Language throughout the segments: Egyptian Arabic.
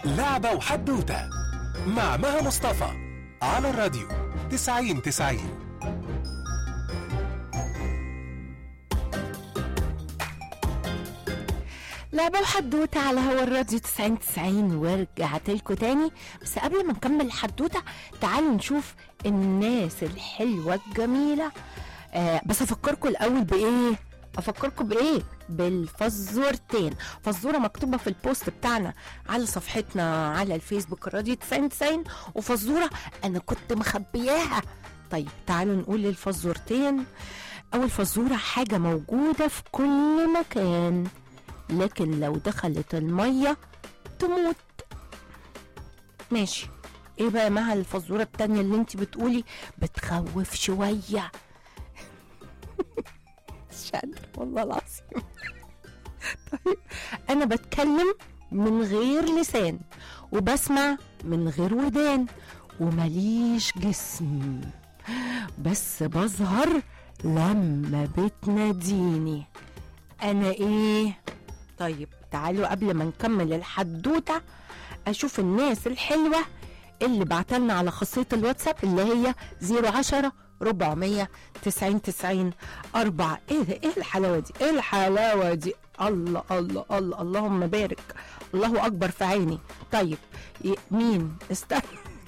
لعبة وحدوتة مع مها مصطفى على الراديو 90 90 لعبة وحدوتة على هوا الراديو 90 90 ورجعت لكم تاني بس قبل ما نكمل الحدوتة تعالوا نشوف الناس الحلوة الجميلة آه بس افكركم الاول بايه افكركم بايه بالفزورتين فزوره مكتوبه في البوست بتاعنا على صفحتنا على الفيسبوك الراديو 90 90 وفزوره انا كنت مخبياها طيب تعالوا نقول الفزورتين اول فزوره حاجه موجوده في كل مكان لكن لو دخلت الميه تموت ماشي ايه بقى مع الفزوره التانية اللي انت بتقولي بتخوف شويه مش قادرة والله العظيم طيب انا بتكلم من غير لسان وبسمع من غير ودان ومليش جسم بس بظهر لما بتناديني انا ايه طيب تعالوا قبل ما نكمل الحدوته اشوف الناس الحلوه اللي بعتلنا على خاصيه الواتساب اللي هي 010 400 90 90 4 ايه ده ايه الحلاوه دي ايه الحلاوه دي الله الله الله اللهم بارك الله اكبر في عيني طيب ي- مين استنى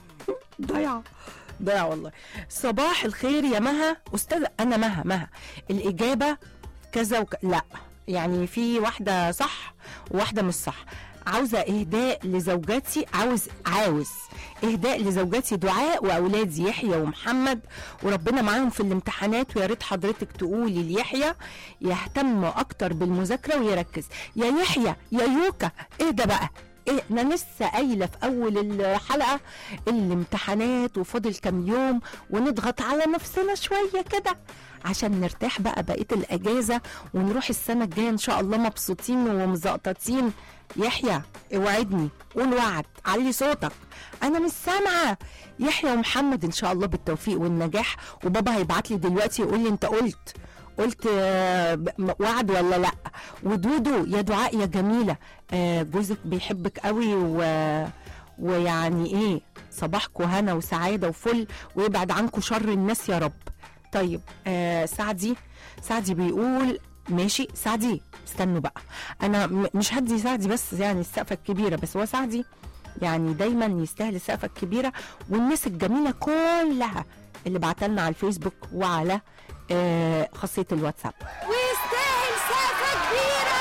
ضيعه ضيعه والله صباح الخير يا مها استاذ انا مها مها الاجابه كذا وك... لا يعني في واحده صح وواحده مش صح عاوزه اهداء لزوجاتي عاوز عاوز اهداء لزوجاتي دعاء واولادي يحيى ومحمد وربنا معاهم في الامتحانات ويا ريت حضرتك تقولي ليحيى يهتم اكتر بالمذاكره ويركز يا يحيى يا يوكا ايه ده بقى ايه انا لسه قايله في اول الحلقه الامتحانات وفاضل كام يوم ونضغط على نفسنا شويه كده عشان نرتاح بقى بقيه الاجازه ونروح السنه الجايه ان شاء الله مبسوطين ومزقططين يحيى اوعدني قول وعد علي صوتك انا مش سامعه يحيى ومحمد ان شاء الله بالتوفيق والنجاح وبابا هيبعت لي دلوقتي يقول لي انت قلت قلت آه، ب- وعد ولا لا ودودو يا دعاء يا جميله آه، جوزك بيحبك قوي و ويعني ايه صباحكم هنا وسعاده وفل ويبعد عنكم شر الناس يا رب طيب آه سعدي سعدي بيقول ماشي سعدي استنوا بقى انا م- مش هدي سعدي بس يعني السقفه الكبيره بس هو سعدي يعني دايما يستاهل السقفه الكبيره والناس الجميله كلها اللي بعتلنا على الفيسبوك وعلى آه خاصيه الواتساب ويستاهل سقفه كبيره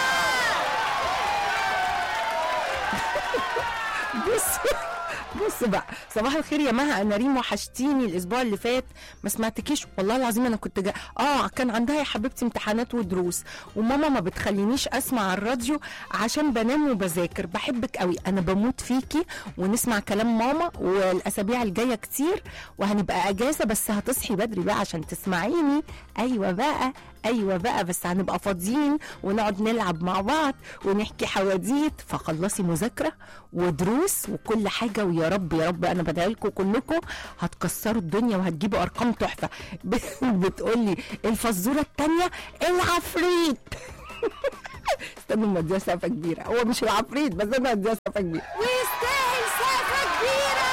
بص بص بقى صباح الخير يا مها انا ريم وحشتيني الاسبوع اللي فات ما سمعتكيش والله العظيم انا كنت جا... اه كان عندها يا حبيبتي امتحانات ودروس وماما ما بتخلينيش اسمع الراديو عشان بنام وبذاكر بحبك قوي انا بموت فيكي ونسمع كلام ماما والاسابيع الجايه كتير وهنبقى اجازه بس هتصحي بدري بقى عشان تسمعيني ايوه بقى ايوه بقى بس هنبقى فاضيين ونقعد نلعب مع بعض ونحكي حواديت فخلصي مذاكره ودروس وكل حاجه ويا رب يا رب انا بدعي لكم كلكم هتكسروا الدنيا وهتجيبوا ارقام تحفه بتقولي الفزوره الثانيه العفريت استنوا ما اديها سقفه كبيره هو مش العفريت بس انا اديها سقفه كبيره ويستاهل سقفه كبيره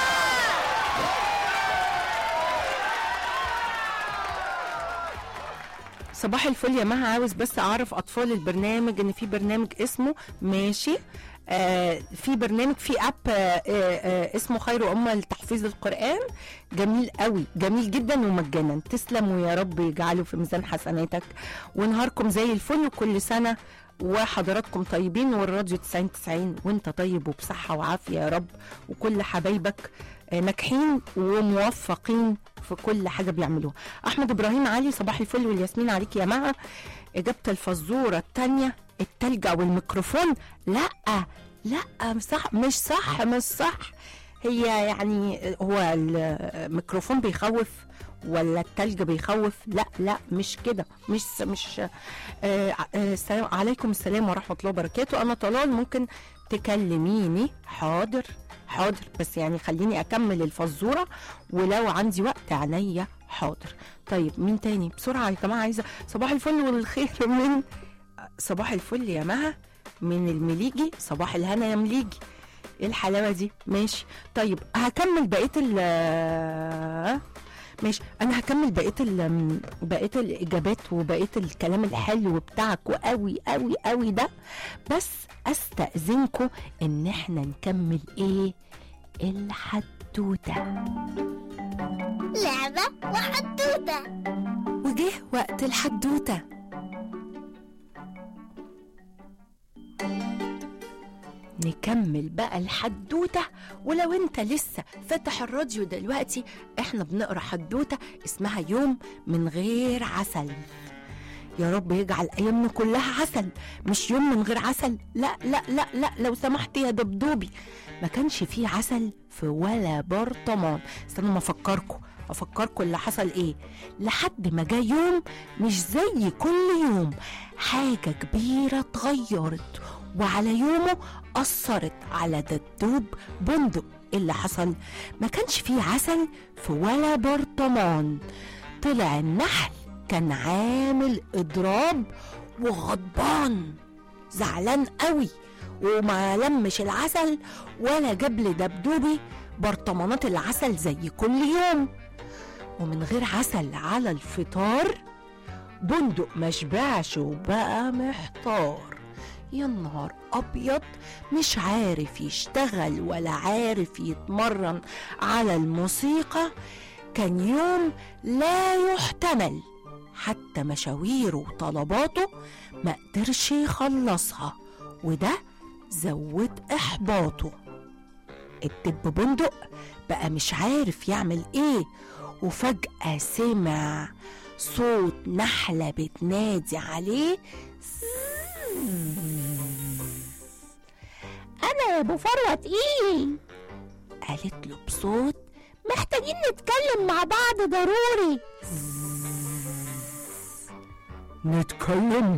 صباح الفل يا مها عاوز بس اعرف اطفال البرنامج ان في برنامج اسمه ماشي آه في برنامج في اب آه آه آه اسمه خير امه لتحفيظ القران جميل قوي جميل جدا ومجانا تسلموا يا رب يجعله في ميزان حسناتك ونهاركم زي الفل وكل سنه وحضراتكم طيبين والراديو 90 90 وانت طيب وبصحه وعافيه يا رب وكل حبايبك آه، ناجحين وموفقين في كل حاجه بيعملوها احمد ابراهيم علي صباح الفل والياسمين عليك يا مها اجابه الفزوره الثانيه التلج او الميكروفون لا لا مش صح مش صح مش صح هي يعني هو الميكروفون بيخوف ولا التلج بيخوف لا لا مش كده مش مش آه آه السلام عليكم السلام ورحمه الله وبركاته انا طلال ممكن تكلميني حاضر حاضر بس يعني خليني اكمل الفزوره ولو عندي وقت عينيا حاضر طيب مين تاني بسرعه يا جماعه عايزه صباح الفل والخير من صباح الفل يا مها من المليجي صباح الهنا يا مليجي ايه الحلاوه دي ماشي طيب هكمل بقيه ال ماشي انا هكمل بقيه ال بقيه الاجابات وبقيه الكلام الحلو بتاعك وقوي قوي قوي ده بس استاذنكم ان احنا نكمل ايه الحدوته لعبة وحدوتة وجه وقت الحدوته نكمل بقى الحدوته ولو انت لسه فاتح الراديو دلوقتي احنا بنقرا حدوته اسمها يوم من غير عسل يا رب يجعل ايامنا كلها عسل مش يوم من غير عسل لا لا لا لا لو سمحت يا دبدوبي ما كانش فيه عسل في ولا برطمان استنوا ما افكركم افكركم اللي حصل ايه لحد ما جه يوم مش زي كل يوم حاجه كبيره اتغيرت وعلى يومه اثرت على دبدوب بندق إيه اللي حصل ما كانش فيه عسل في ولا برطمان طلع النحل كان عامل اضراب وغضبان زعلان قوي وما لمش العسل ولا جاب لدبدوبي برطمانات العسل زي كل يوم ومن غير عسل على الفطار بندق مشبعش وبقى محتار يا نهار ابيض مش عارف يشتغل ولا عارف يتمرن على الموسيقى كان يوم لا يحتمل حتى مشاويره وطلباته ما قدرش يخلصها وده زود احباطه الدب بندق بقى مش عارف يعمل ايه وفجأة سمع صوت نحلة بتنادي عليه أنا يا أبو فروت إيه قالت له بصوت محتاجين نتكلم مع بعض ضروري نتكلم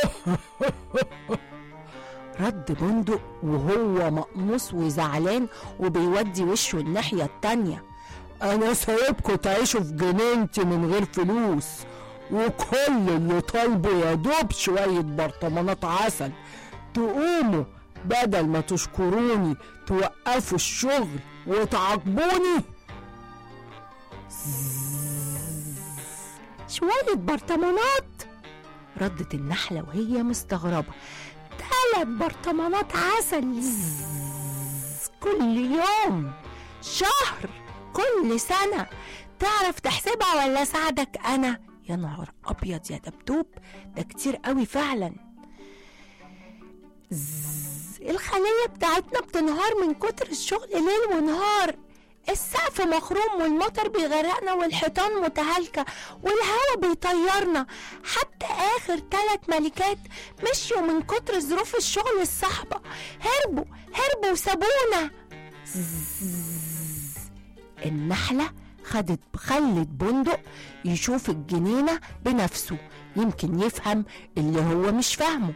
رد بندق وهو مقموص وزعلان وبيودي وشه الناحية التانية انا سايبكوا تعيشوا في جنينتي من غير فلوس وكل اللي طالبه يا دوب شوية برطمانات عسل تقوموا بدل ما تشكروني توقفوا الشغل وتعاقبوني شوية برطمانات ردت النحلة وهي مستغربة تلات برطمانات عسل كل يوم شهر كل سنة تعرف تحسبها ولا ساعدك أنا يا نهار أبيض يا دبدوب ده كتير قوي فعلا زز، الخلية بتاعتنا بتنهار من كتر الشغل ليل ونهار السقف مخروم والمطر بيغرقنا والحيطان متهالكة والهوا بيطيرنا حتى آخر ثلاث ملكات مشيوا من كتر ظروف الشغل الصعبة هربوا هربوا وسابونا النحلة خدت خلت بندق يشوف الجنينة بنفسه يمكن يفهم اللي هو مش فاهمه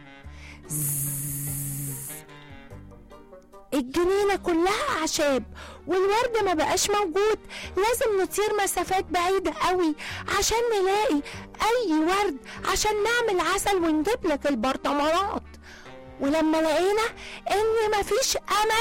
الجنينة كلها أعشاب والورد ما بقاش موجود لازم نطير مسافات بعيدة قوي عشان نلاقي أي ورد عشان نعمل عسل ونجيب لك البرطمانات ولما لقينا إن مفيش أمل